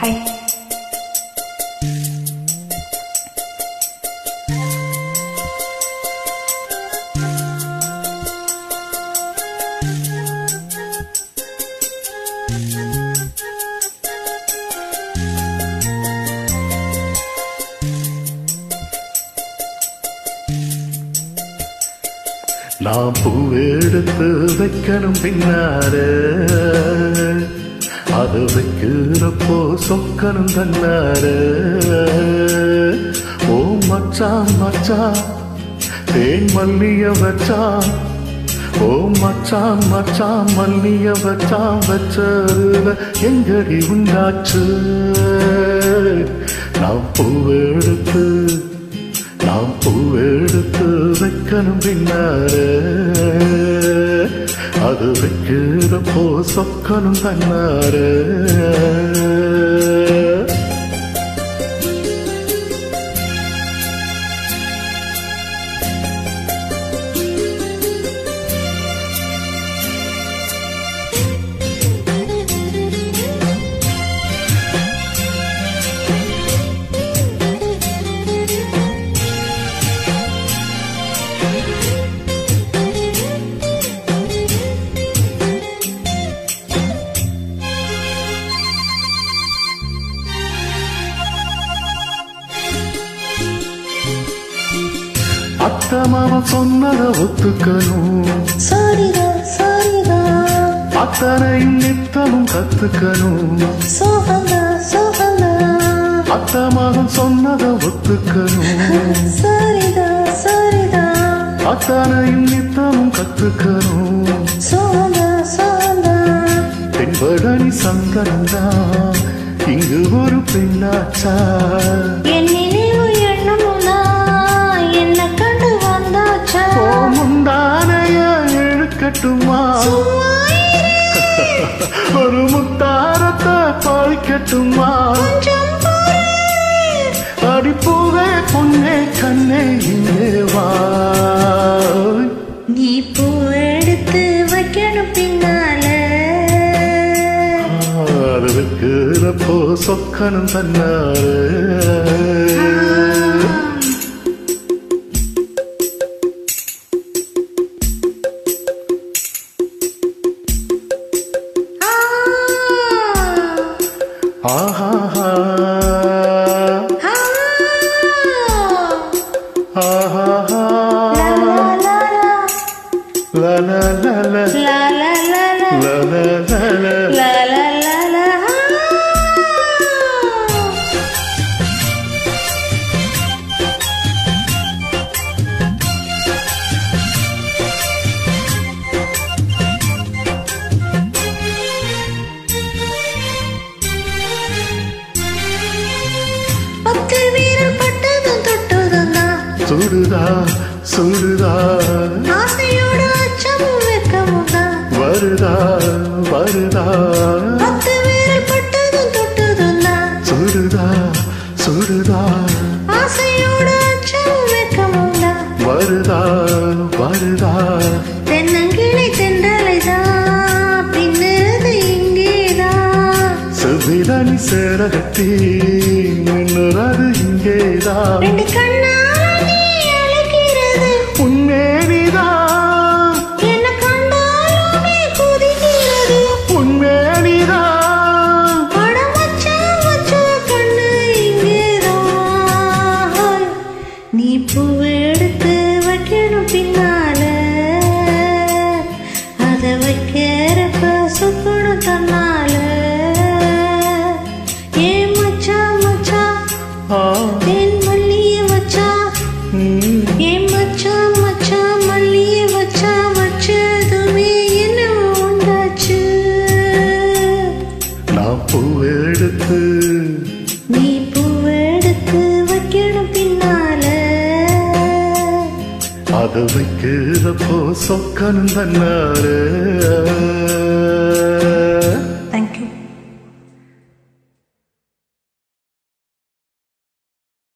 நான் பூவெடுத்து வைக்கணும் பின்னார அது வைக்கிறப்போ சொக்கணும் தன்னார ஓ மச்சான் மச்சான் தேன் மல்லிய வச்சான் ஓ மச்சான் மச்சான் மல்லிய வச்சான் வச்சதுல எங்கடி உண்டாச்சு நான் பூவெடுத்து நாம் பூவெடுத்து வைக்கணும் பின்னார அது வைக்கிறப்போ சொக்கணும் தன்னார அத்த மாமன் சொன்னத ஒத்துக்கணும் சாரிதா சாரிதா அத்தனையும் நித்தமும் கத்துக்கணும் சோகந்தா சோகந்தா அத்த மகன் சொன்னத ஒத்துக்கணும் சாரிதா சாரிதா அத்தனையும் நித்தமும் கத்துக்கணும் சோகந்தா சோகந்தா தென்படனி சந்தனந்தா இங்கு ஒரு பெண்ணாச்சா என் நினைவு எண்ணமுனா என்ன கண்டு வந்தாச்சா ஓ முந்தானைய இழுக்கட்டுமா சும்மா இரு, ஒரு முத்தாரத்தை பாய்க்கட்டுமா கொஞ்சம் பொறு. அடிப்பூவே பொன்னே கண்ணே இங்கே வா நீ பூ எடுத்து வைக்கணும் பின்னால அது வைக்கிறப்போ சொக்கணும் தன்னாரு ஆ, ஆஹா ஆ, ஆஹா லா, லா, லா, லா லா லா லா லா, லா, லா, லா, லா லா லா லா லா, லா, லா, லா, ஆ. பத்து வீரல் பட்டதும் தொட்டதும் தான் சுடுதா சுடுதா ஆசையோடு அச்சமும் வெட்கமும் தான் வருதா வருதா பத்து வீரல் பட்டதும் தொட்டதும் தான் சுடுதா சுடுதா ஆசையோடு அச்சமும் வெட்கமும் தான் வருதா வருதா தென்னங்கிளை தென்றலை தான் பின்னிருந்து இங்கேதான் செவ்விதனி சேரகத்தி மின்னுறது இங்கேதான் ரெண்டு கண்ணால் நீ அழைக்கிறது உன்மேனிதான் என்ன கண்டாலுமே குதிக்கிறது உன்மேனிதான் படம் வச்சா வச்சா கண்ணு இங்கேதான் நீ பூவை எடுத்து வைக்கணும் பின்னால அதை வைக்கிறப்ப சுக்கணும் தன்னால ஏ மச்சான் மச்சான் ஆ, தேன் மல்லிய வச்சா ம், ஏ மச்சான் மச்சான் மல்லிய வச்சா வச்சதுமே என்ன உண்டாச்சு நான் பூவெடுத்து நீ பூவெடுத்து வைக்கணும் பின்னால அது வைக்கிறப்போ சொக்கணும் தன்னாரு